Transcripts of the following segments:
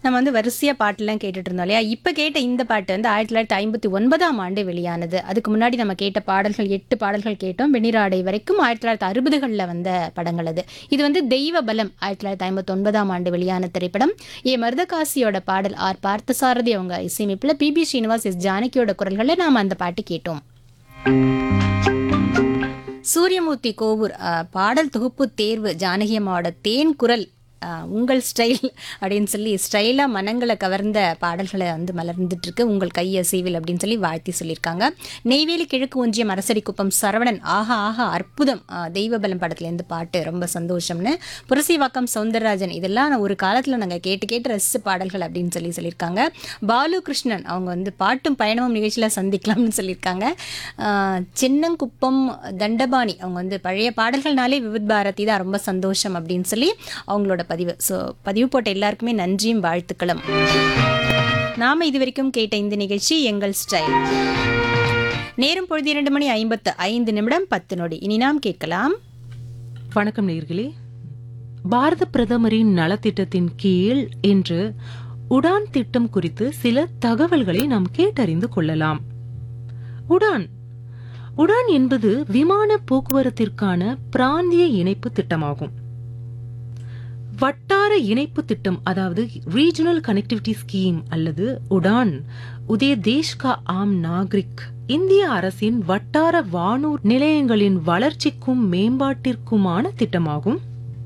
நம்ம வந்து வரிசையாக பாட்டெல்லாம் கேட்டுட்டு இருந்தோம் இல்லையா இப்போ கேட்ட இந்த பாட்டு வந்து ஆயிரத்தி தொள்ளாயிரத்தி ஐம்பத்தி ஒன்பதாம் ஆண்டு வெளியானது அதுக்கு முன்னாடி நம்ம கேட்ட பாடல்கள் எட்டு பாடல்கள் கேட்டோம் வெண்ணிராடை வரைக்கும் ஆயிரத்தி தொள்ளாயிரத்தி அறுபதுகளில் வந்த படங்கள் அது இது வந்து தெய்வ பலம் ஆயிரத்தி தொள்ளாயிரத்தி ஐம்பத்தி ஒன்பதாம் ஆண்டு வெளியான திரைப்படம் ஏ மருதகாசியோட பாடல் ஆர் பார்த்தசாரதி அவங்க இசையமைப்பில் பிபி ஸ்ரீனிவாஸ் எஸ் ஜானகியோட குரல்களில் நாம் அந்த பாட்டு கேட்டோம் சூரியமூர்த்தி கோவூர் அஹ், பாடல் தொகுப்பு தேர்வு ஜானகி அம்மாவோட தேன் குரல் அஹ், உங்கள் ஸ்டைல் அப்படின்னு சொல்லி ஸ்டைலாக மனங்களை கவர்ந்த பாடல்களை வந்து மலர்ந்துட்டு இருக்கு உங்கள் கையசைவில் அப்படின்னு சொல்லி வாழ்த்தி சொல்லியிருக்காங்க நெய்வேலி கிழக்கு ஒன்றியம் அரசடி குப்பம் சரவணன் ஆஹா ஆஹா அற்புதம் அஹ், தெய்வபலம் படத்துலேருந்து பாட்டு ரொம்ப சந்தோஷம்னு புரசிவாக்கம் சௌந்தரராஜன் இதெல்லாம் நான் ஒரு காலத்தில் நாங்கள் கேட்டு கேட்டு ரசிச்ச பாடல்கள் அப்படின்னு சொல்லி சொல்லியிருக்காங்க பாலு கிருஷ்ணன் அவங்க வந்து பாட்டும் பயணமும் நிகழ்ச்சியில் சந்திக்கலாம்னு சொல்லியிருக்காங்க ஆஹ் சின்னங்குப்பம் தண்டபாணி அவங்க வந்து பழைய பாடல்கள்னாலே விவித் பாரதி தான் ரொம்ப சந்தோஷம் அப்படின்னு சொல்லி அவங்களோட பதிவு ஸோ பதிவு போட்ட எல்லாருக்குமே நன்றியும் வாழ்த்துக்களும் நாம இது வரைக்கும் கேட்ட இந்த நிகழ்ச்சி எங்கள் ஸ்டைல் நேரம் பொழுது இரண்டு மணி ஐம்பத்து ஐந்து நிமிடம் பத்து நொடி இனி நாம் கேட்கலாம் வணக்கம் நேர்களே பாரத பிரதமரின் நலத்திட்டத்தின் கீழ் இன்று உடான் திட்டம் குறித்து சில தகவல்களை நாம் கேட்டறிந்து கொள்ளலாம் உடான் உடான் என்பது விமான போக்குவரத்திற்கான பிராந்திய இணைப்பு திட்டமாகும் வட்டார இணைப்பு திட்டம் அதாவது ரீஜனல் கனெக்டிவிட்டி ஸ்கீம் அல்லது உடான் உதய தேஷ் கா ஆம் நாகரிக் இந்திய அரசின் வட்டார வானூர் நிலையங்களின் வளர்ச்சிக்கும் மேம்பாட்டிற்குமான திட்டமாகும்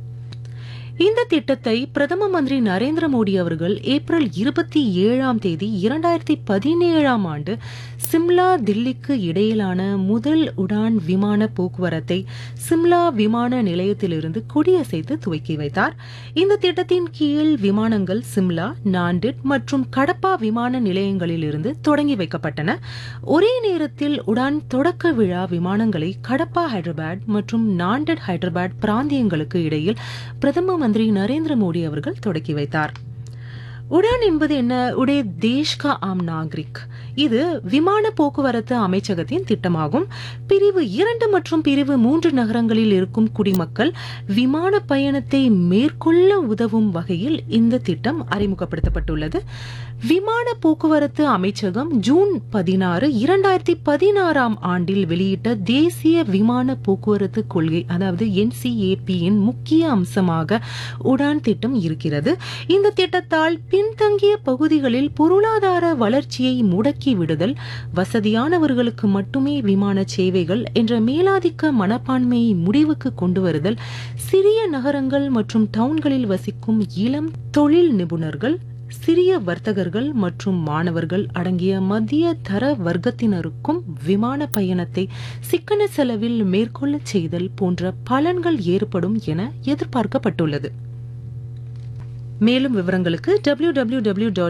இந்த திட்டத்தை பிரதம மந்திரி நரேந்திர மோடி அவர்கள் ஏப்ரல் இருபத்தி ஏழாம் தேதி இரண்டாயிரத்தி பதினேழாம் ஆண்டு சிம்லா தில்லிக்கு இடையிலான முதல் உடான் விமான போக்குவரத்தை சிம்லா விமான நிலையத்திலிருந்து கொடியசைத்து துவக்கி வைத்தார் இந்த திட்டத்தின் கீழ் விமானங்கள் சிம்லா நாண்டிட் மற்றும் கடப்பா விமான நிலையங்களிலிருந்து தொடங்கி வைக்கப்பட்டன ஒரே நேரத்தில் உடான் தொடக்க விழா விமானங்களை கடப்பா ஹைதராபாத் மற்றும் நாண்டட் ஹைதராபாத் பிராந்தியங்களுக்கு இடையில் பிரதம மந்திரி நரேந்திர மோடி அவர்கள் தொடக்கி வைத்தார் உடான் என்பது என்ன உடைய தேஷ் கா ஆம் நாகரிக் இது விமான போக்குவரத்து அமைச்சகத்தின் திட்டமாகும் பிரிவு இரண்டு மற்றும் பிரிவு மூன்று நகரங்களில் இருக்கும் குடிமக்கள் விமான பயணத்தை மேற்கொள்ள உதவும் வகையில் இந்த திட்டம் அறிமுகப்படுத்தப்பட்டுள்ளது விமான போக்குவரத்து அமைச்சகம் ஜூன் பதினாறு இரண்டாயிரத்தி பதினாறாம் ஆண்டில் வெளியிட்ட தேசிய விமான போக்குவரத்து கொள்கை அதாவது என்சிஏபியின் முக்கிய அம்சமாக உடான் திட்டம் இருக்கிறது இந்த திட்டத்தால் பின்தங்கிய பகுதிகளில் பொருளாதார வளர்ச்சியை முடக்கி விடுதல் வசதியானவர்களுக்கு மட்டுமே விமான சேவைகள் என்ற மேலாதிக்க மனப்பான்மையை முடிவுக்கு கொண்டு வருதல் சிறிய நகரங்கள் மற்றும் டவுன்களில் வசிக்கும் இளம் தொழில் நிபுணர்கள் சிறிய வர்த்தகர்கள் மற்றும் மாணவர்கள் அடங்கிய மத்திய தர வர்க்கத்தினருக்கும் விமான பயணத்தை சிக்கன செலவில் மேற்கொள்ளச் செய்தல் போன்ற பலன்கள் ஏற்படும் என எதிர்பார்க்கப்பட்டுள்ளது மேலும் விவரங்களுக்கு www.ncap